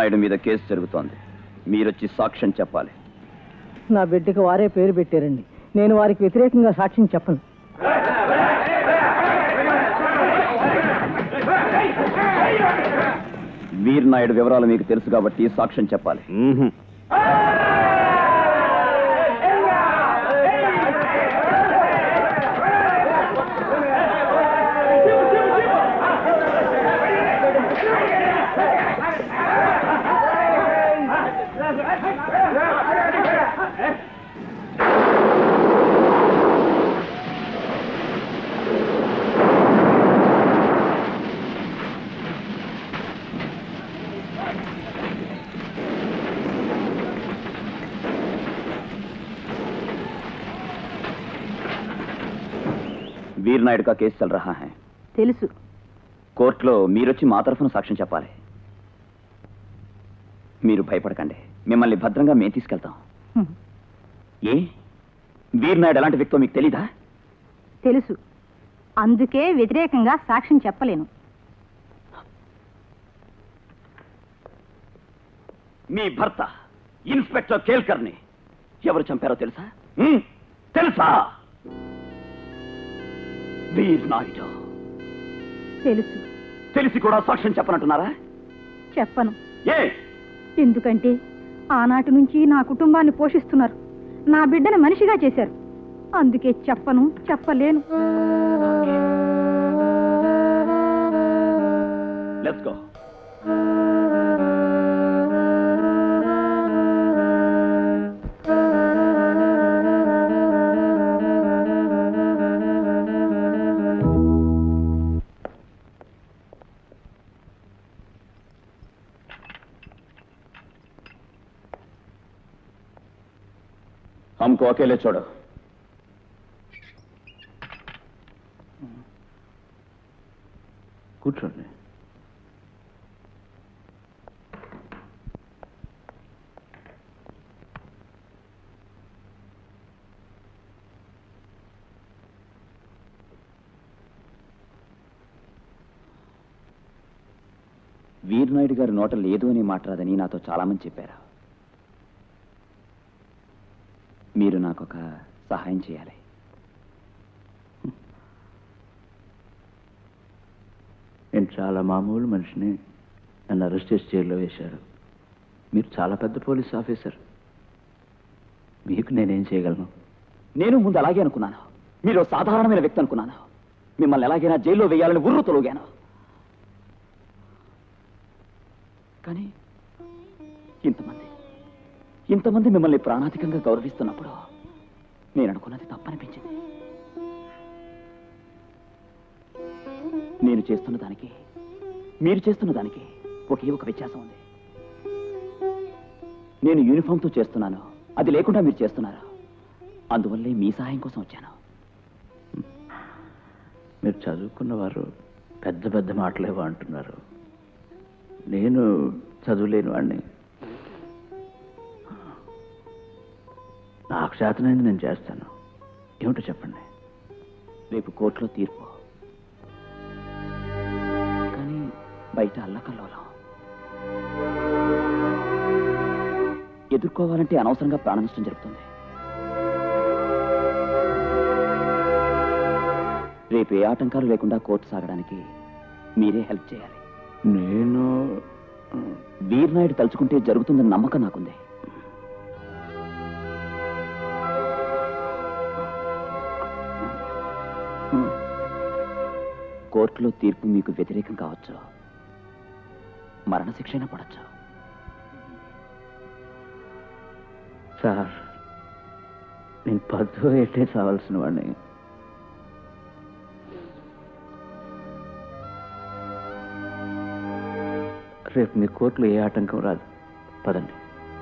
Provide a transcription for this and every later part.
నాయుడు మీద కేసు జరుగుతోంది మీరొచ్చి సాక్ష్యం చెప్పాలి నా బిడ్డకి వారే పేరు పెట్టారండి నేను వారికి వ్యతిరేకంగా సాక్ష్యం చెప్పను వీర్ నాయుడు వివరాలు మీకు తెలుసు కాబట్టి సాక్ష్యం చెప్పాలి వీర్ నాయుడు కా కేసు చల్ రహా హై తెలుసు కోర్టులో మీరొచ్చి మా తరఫున సాక్ష్యం చెప్పాలి మీరు భయపడకండి మిమ్మల్ని భద్రంగా మేము తీసుకెళ్తాం హ్మ్. ఏ వీర్ నాయుడు ఎలాంటి వ్యక్తో మీకు తెలీదా తెలుసు అందుకే వ్యతిరేకంగా సాక్ష్యం చెప్పలేను మీ భర్త ఇన్స్పెక్టర్ కేల్కర్ని ఎవరు చంపారో తెలుసా హ్మ్? తెలుసా వీర్ నాయుడు తెలుసు తెలిసి కూడా సాక్ష్యం చెప్పనంటున్నారా చెప్పను ఏ ఎందుకంటే ఆనాటి నుంచి నా కుటుంబాన్ని పోషిస్తున్నారు నా బిడ్డను మనిషిగా చేశారు అందుకే చెప్పను చెప్పలేను లెట్స్ గో हमको अकेले छोड़ो కూర్చోండి వీరనాయుడు గారి నోట లేదు అని మాట్లాడదని నాతో చాలా మంది చెప్పారు మీరు నాకు ఒక సహాయం చేయాలి నేను చాలా మామూలు మనిషిని నన్ను అరెస్ట్ చేసి జైల్లో వేశారు మీరు చాలా పెద్ద పోలీస్ ఆఫీసర్ మీకు నేనేం చేయగలను నేను ముందు అలాగే అనుకున్నాను మీరు సాధారణమైన వ్యక్తి అనుకున్నాను మిమ్మల్ని ఎలాగైనా జైల్లో వేయాలని ఉర్రు తొలగాను కానీ ఇంతమంది ఇంతమంది మిమ్మల్ని ప్రాణాధికంగా గౌరవిస్తున్నప్పుడు నేను అనుకున్నది తప్పనిపించింది నేను చేస్తున్న దానికి మీరు చేస్తున్న దానికి ఒకే ఒక వ్యత్యాసం ఉంది నేను యూనిఫామ్తో చేస్తున్నాను అది లేకుండా మీరు చేస్తున్నారు అందువల్లే మీ సహాయం కోసం వచ్చాను మీరు చదువుకున్న వారు పెద్ద పెద్ద మాటలేవో అంటున్నారు నేను చదువులేని వాడిని నాకు చేతనైంది నేను చేస్తాను ఏమిటో చెప్పండి రేపు కోర్టులో తీర్పు కానీ బయట అల్లకల్లోలం ఎదుర్కోవాలంటే అనవసరంగా ప్రాణ నష్టం జరుగుతుంది రేపు ఏ ఆటంకాలు లేకుండా కోర్టు సాగడానికి మీరే హెల్ప్ చేయాలి నేను వీర్నాయుడు తలుచుకుంటే జరుగుతుందని నమ్మకం నాకుంది కోర్టులో తీర్పు మీకు వ్యతిరేకం కావచ్చు మరణశిక్ష అయినా పడచ్చు సార్ నేను పద్దు ఎట్టే చావాల్సిన వాడిని రేపు మీ కోర్టులో ఏ ఆటంకం రాదు పదండి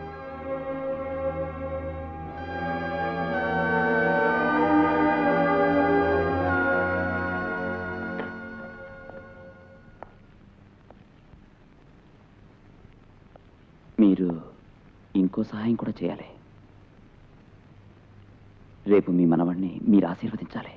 మీరు ఇంకో సహాయం కూడా చేయాలి రేపు మీ మనవణ్ణి మీరు ఆశీర్వదించాలి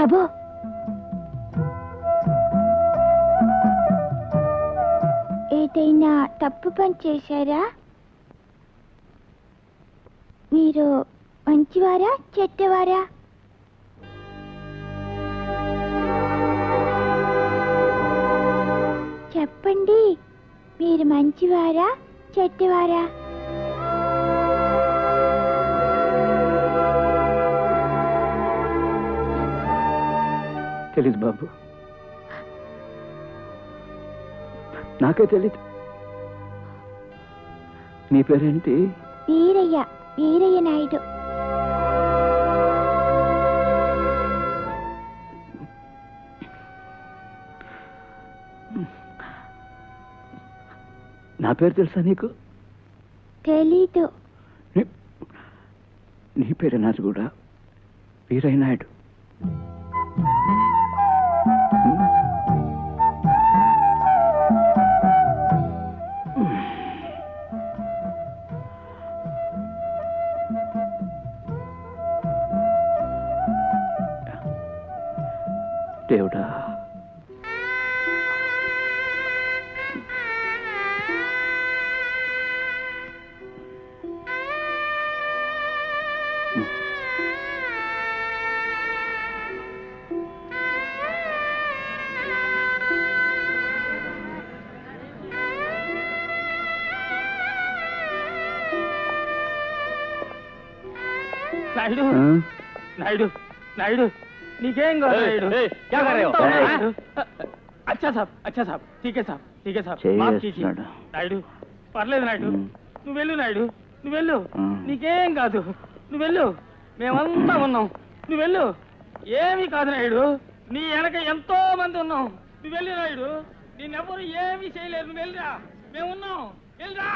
బాబు ఏదైనా తప్పు పని చేశారా మీరు మంచివారా చెడ్డవారా చెప్పండి మీరు మంచివారా చెడ్డవారా తెలీదు బాబు నాకే తెలీదు నీ పేరేంటి వీరయ్య వీరయ్య నాయుడు నా పేరు తెలుసా నీకు తెలీదు నీ- నీ పేరు నాది కూడా వీరయ్య నాయుడు దేవుడా నాయుడు ఆ? నాయుడు నాయుడు నీకేం కాదు ఏయ్, నాయుడు ఏయ్, क्या कर रहे हो? అంతా ఏయ్. నాయుడు. अच्छा साहब अच्छा साहब ठीक है साहब ठीक है साहब माफ कीजिए చేస్తున్నాడు. నాయుడు పర్లేదు నాయుడు ఉమ్. నువ్వు వెళ్ళు నాయుడు నువ్వు వెళ్ళు ఉమ్. నీకేం కాదు నువ్వు వెళ్ళు మేమంతా ఉన్నాం నువ్వు వెళ్ళు ఏమీ కాదు నాయుడు నీ వెనక ఎంతో మంది ఉన్నాం నువ్వు వెళ్ళు నాయుడు నిన్నెవ్వరు ఏమీ చేయలేరు నువ్వు వెళ్ళిరా మేము ఉన్నాం వెళ్ళిరా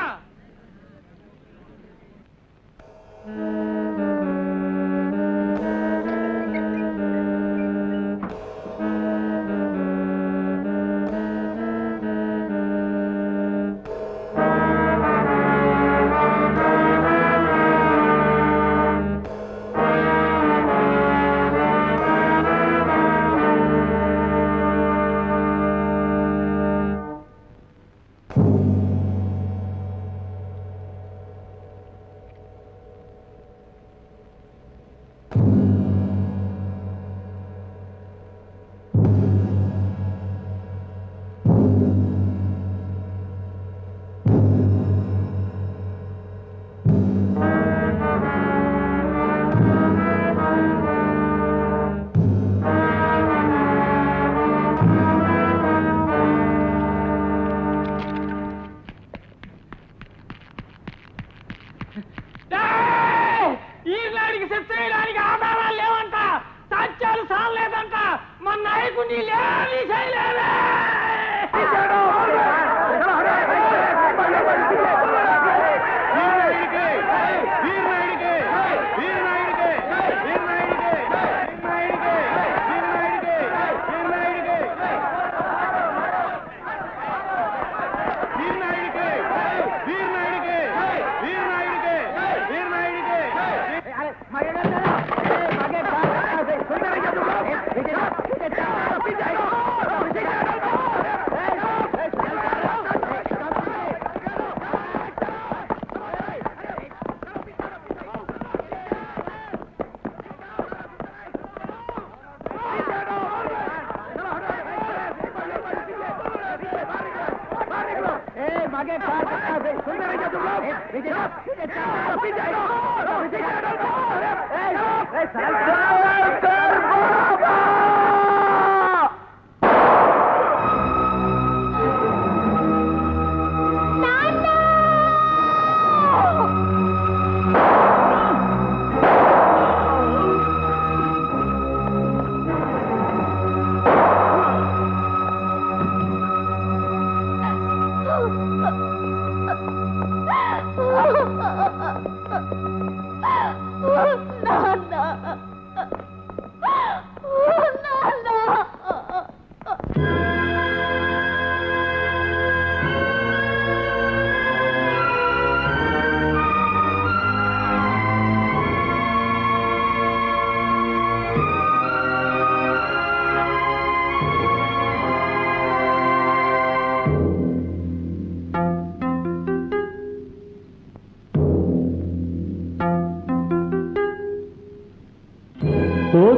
ఈనాడికి చెప్తేయడానికి ఆధారాలు లేవంట సాక్ష్యాలు సాలేదంట మన నాయకుడిని లేని చేయలేదే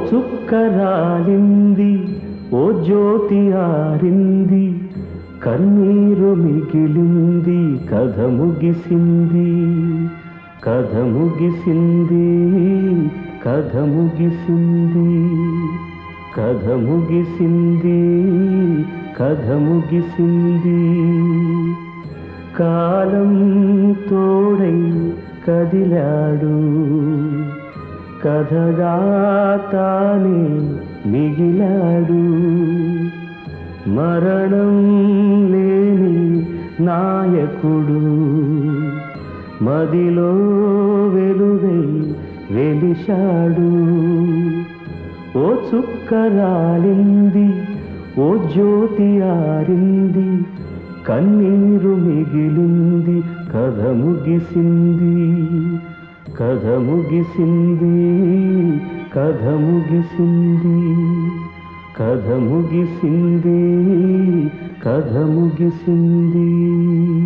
చుక్కరాలింది ఓ జ్యోతి ఆరింది కన్నీరు మిగిలింది కథ ముగిసింది కథ ముగిసింది కథ ముగిసింది కథ ముగిసింది కథ ముగిసింది కాలం తోడై కదిలాడు కథగా తానే మిగిలాడు మరణం లేని నాయకుడు మదిలో వెలుగై వెలిశాడు ఓ చుక్కరాలింది ఓ జ్యోతి ఆరింది కన్నీరు మిగిలింది కథ ముగిసింది కథ ముగిసింది కథ ముగిసింది కథ ముగిసింది కథ ముగిసింది